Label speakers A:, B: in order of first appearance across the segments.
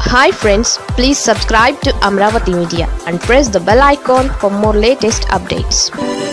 A: hi friends please subscribe to Amaravati media and press the bell icon for more latest updates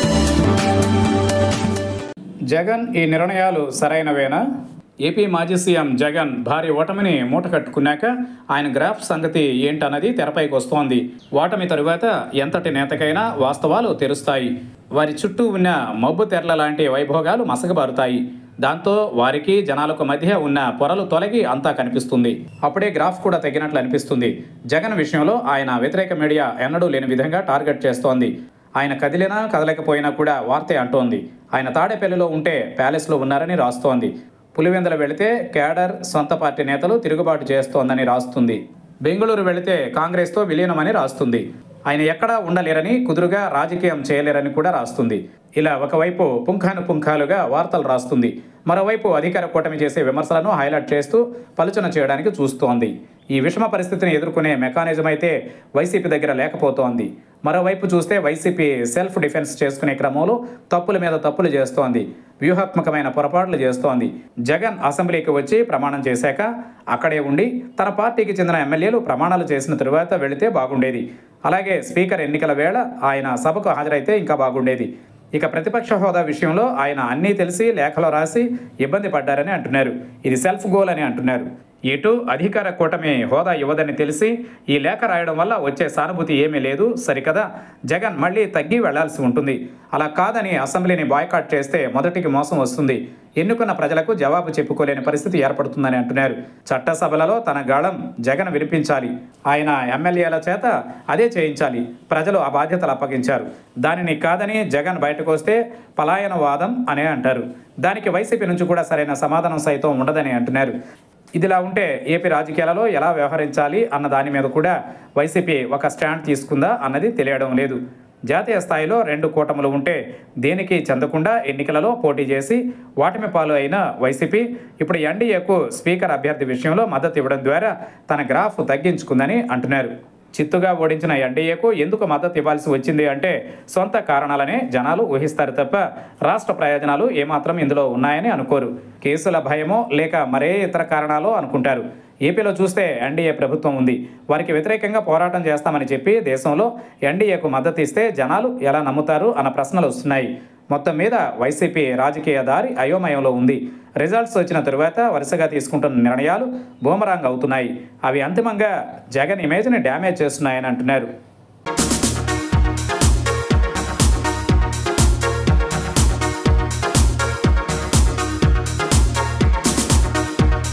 B: Jagan ఈ నిర్ణయాలు సరైనవేనా AP మాజీ CM Jagan భారీ ఓటమిని మూటకట్టుకున్నాక ఆయన గ్రాఫ్ సంగతి ఏంటన్నది తెరపైకి వస్తోంది ఓటమి తరువాత ఎంతటి నేతకైనా వాస్తవాలు తెరుస్తాయి వారి చుట్టూ ఉన్న మబ్బు తెరల లాంటి వైభోగాలు మసకబారుతాయి దాంతో వారికి జనాలకు మధ్య ఉన్న పొరలు తొలగి అంతా కనిపిస్తుంది అప్పుడే గ్రాఫ్ కూడా తగ్గినట్లు అనిపిస్తుంది జగన్ విషయంలో ఆయన వ్యతిరేక మీడియా ఎన్నడూ లేని విధంగా టార్గెట్ చేస్తోంది ఆయన కదిలినా కదలకపోయినా కూడా వార్తే అంటోంది ఆయన తాడేపల్లిలో ఉంటే ప్యాలెస్లో ఉన్నారని రాస్తోంది పులివెందుల వెళితే కేడర్ సొంత పార్టీ నేతలు తిరుగుబాటు చేస్తోందని రాస్తుంది బెంగళూరు వెళితే కాంగ్రెస్తో విలీనమని రాస్తుంది ఆయన ఎక్కడా ఉండలేరని కుదురుగా రాజకీయం చేయలేరని కూడా రాస్తుంది ఇలా ఒకవైపు పుంఖాను పుంఖాలుగా వార్తలు రాస్తుంది మరోవైపు అధికార కూటమి చేసే విమర్శలను హైలైట్ చేస్తూ పలుచన చేయడానికి చూస్తోంది ఈ విషమ పరిస్థితిని ఎదుర్కొనే మెకానిజం అయితే వైసీపీ దగ్గర లేకపోతోంది మరోవైపు చూస్తే వైసీపీ సెల్ఫ్ డిఫెన్స్ చేసుకునే క్రమంలో తప్పుల మీద తప్పులు చేస్తోంది వ్యూహాత్మకమైన పొరపాట్లు చేస్తోంది జగన్ అసెంబ్లీకి వచ్చి ప్రమాణం చేశాక అక్కడే ఉండి తన పార్టీకి చెందిన ఎమ్మెల్యేలు ప్రమాణాలు చేసిన తరువాత వెళితే బాగుండేది అలాగే స్పీకర్ ఎన్నికల వేళ ఆయన సభకు హాజరైతే ఇంకా బాగుండేది ఇక ప్రతిపక్ష హోదా విషయంలో ఆయన అన్నీ తెలిసి లేఖలో రాసి ఇబ్బంది పడ్డారని అంటున్నారు ఇది సెల్ఫ్ గోల్ అని అంటున్నారు ఇటు అధికార కూటమి హోదా ఇవ్వదని తెలిసి ఈ లేఖ రాయడం వల్ల వచ్చే సానుభూతి ఏమీ లేదు సరికదా జగన్ మళ్ళీ తగ్గి వెళ్లాల్సి ఉంటుంది అలా కాదని అసెంబ్లీని బాయ్కాట్ చేస్తే మొదటికి మోసం వస్తుంది ఎన్నుకున్న ప్రజలకు జవాబు చెప్పుకోలేని పరిస్థితి ఏర్పడుతుందని అంటున్నారు చట్టసభలలో తన గాళం జగన్ వినిపించాలి ఆయన ఎమ్మెల్యేల చేత అదే చేయించాలి ప్రజలు ఆ బాధ్యతలు అప్పగించారు దానిని కాదని జగన్ బయటకు వస్తే పలాయనవాదం అనే అంటారు దానికి వైసీపీ నుంచి కూడా సరైన సమాధానం సైతం ఉండదని అంటున్నారు ఇదిలా ఉంటే ఏపీ రాజకీయాలలో ఎలా వ్యవహరించాలి అన్న దాని మీద కూడా వైసీపీ ఒక స్టాండ్ తీసుకుందా అన్నది తెలియడం లేదు జాతీయ స్థాయిలో రెండు కూటములు ఉంటే దేనికి చెందకుండా ఎన్నికలలో పోటీ చేసి వాటమి పాలు అయిన వైసీపీ ఇప్పుడు ఎన్డీఏకు స్పీకర్ అభ్యర్థి విషయంలో మద్దతు ఇవ్వడం ద్వారా తన గ్రాఫ్ తగ్గించుకుందని అంటున్నారు చిత్తుగా ఓడించిన ఎన్డీఏకు ఎందుకు మద్దతు ఇవ్వాల్సి వచ్చింది అంటే సొంత కారణాలనే జనాలు ఊహిస్తారు తప్ప రాష్ట్ర ప్రయోజనాలు ఏమాత్రం ఇందులో ఉన్నాయని అనుకోరు కేసుల భయమో లేక మరే ఇతర కారణాలో అనుకుంటారు ఏపీలో చూస్తే ఎన్డీఏ ప్రభుత్వం ఉంది వారికి వ్యతిరేకంగా పోరాటం చేస్తామని చెప్పి దేశంలో ఎన్డీఏకు మద్దతు ఇస్తే జనాలు ఎలా నమ్ముతారు అన్న ప్రశ్నలు వస్తున్నాయి మొత్తం మీద వైసీపీ రాజకీయ దారి అయోమయంలో ఉంది రిజల్ట్స్ వచ్చిన తరువాత వరుసగా తీసుకుంటున్న నిర్ణయాలు బూమరాంగ్ అవుతున్నాయి అవి అంతిమంగా జగన్ ఇమేజ్ని డ్యామేజ్ చేస్తున్నాయని అంటున్నారు